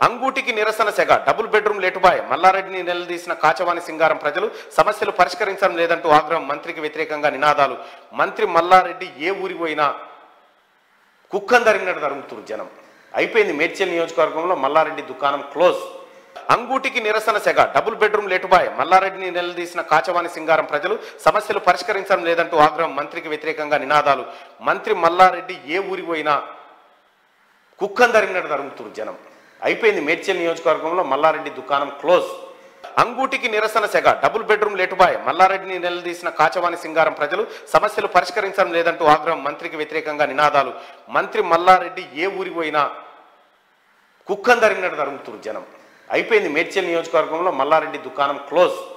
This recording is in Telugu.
అంగూటికి నిరసన సెగ డబుల్ బెడ్రూమ్ లేటుబాయ్ మల్లారెడ్డిని నిలదీసిన కాచవాని సింగారం ప్రజలు సమస్యలు పరిష్కరించడం లేదంటూ ఆగ్రహం మంత్రికి వ్యతిరేకంగా నినాదాలు మంత్రి మల్లారెడ్డి ఏ ఊరికి పోయినా కుక్కను తరిగినట్టు తరుగుతున్నారు జనం అయిపోయింది మేడ్చల్ నియోజకవర్గంలో మల్లారెడ్డి దుకాణం క్లోజ్ అంగూటికి నిరసన సెగ డబుల్ బెడ్రూమ్ లేటుబాయ్ మల్లారెడ్డిని నిలదీసిన కాచవాని సింగారం ప్రజలు సమస్యలు పరిష్కరించడం లేదంటూ ఆగ్రహం మంత్రికి వ్యతిరేకంగా నినాదాలు మంత్రి మల్లారెడ్డి ఏ ఊరికి పోయినా కుక్కను తరిగినట్టు తరుగుతున్నారు జనం అయిపోయింది మేడ్చల్ నియోజకవర్గంలో మల్లారెడ్డి దుకాణం క్లోజ్ అంగూటికి నిరసన సెగ డబుల్ బెడ్రూమ్ లేటుబాయ్ మల్లారెడ్డిని నిలదీసిన కాచవాని సింగారం ప్రజలు సమస్యలు పరిష్కరించడం లేదంటూ ఆగ్రహం మంత్రికి వ్యతిరేకంగా నినాదాలు మంత్రి మల్లారెడ్డి ఏ ఊరికి పోయినా కుక్కను తరిగినట్టు తరుగుతున్నారు జనం అయిపోయింది మేడ్చల్ నియోజకవర్గంలో మల్లారెడ్డి దుకాణం క్లోజ్